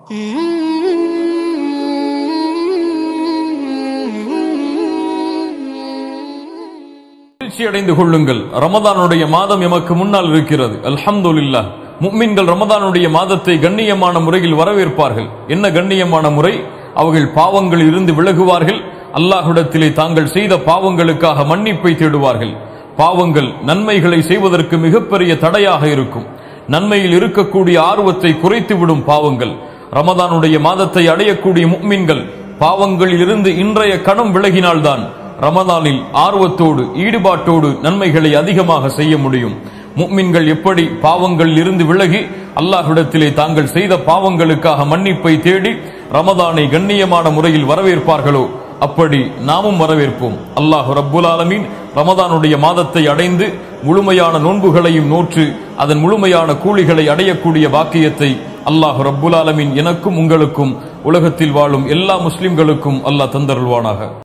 மகிழ்ச்சி அடைந்து கொள்ளுங்கள் ரமதானுடைய மாதம் எமக்கு முன்னால் இருக்கிறது அல்ஹம்துலில்லாஹ் முக்மின்கள் ரமதானுடைய மாதத்தை கண்ணியமான முறையில் வரவேற்பார்கள் என்ன கண்ணியமான முறை அவர்கள் பாவங்களில் இருந்து விலகுவார்கள் அல்லாஹ்விடத்திலே தாங்கள் செய்த பாவங்களுக்காக மன்னிப்பை தேடுவார்கள் பாவங்கள் நன்மைகளை செய்வதற்கு மிகப்பெரிய தடையாக இருக்கும் நன்மையில் இருக்கக்கூடிய ஆர்வத்தை குறைத்துவிடும் பாவங்கள் ரமதானுடைய மாதத்தை அடையக்கூடிய முக்மின்கள் பாவங்களில் இருந்து இன்றைய கணம் விலகினால்தான் ரமதானில் ஆர்வத்தோடு ஈடுபாட்டோடு நன்மைகளை அதிகமாக செய்ய முடியும் முக்மின்கள் எப்படி பாவங்களில் இருந்து விலகி அல்லாஹ்விடத்திலே தாங்கள் செய்த பாவங்களுக்காக மன்னிப்பை தேடி ரமதானை கண்ணியமான முறையில் வரவேற்பார்களோ அப்படி நாமும் வரவேற்போம் அல்லாஹ் ரப்புல் ஆலமீன் ரமதானுடைய மாதத்தை அடைந்து முழுமையான நோன்புகளையும் நோற்று அதன் முழுமையான கூலிகளை அடையக்கூடிய பாக்கியத்தை அல்லாஹ் ரப்புல் ஆலமீன் எனக்கும் உங்களுக்கும் உலகத்தில் வாழும் எல்லா முஸ்லிம்களுக்கும் அல்லாஹ் தந்தருள்வானாக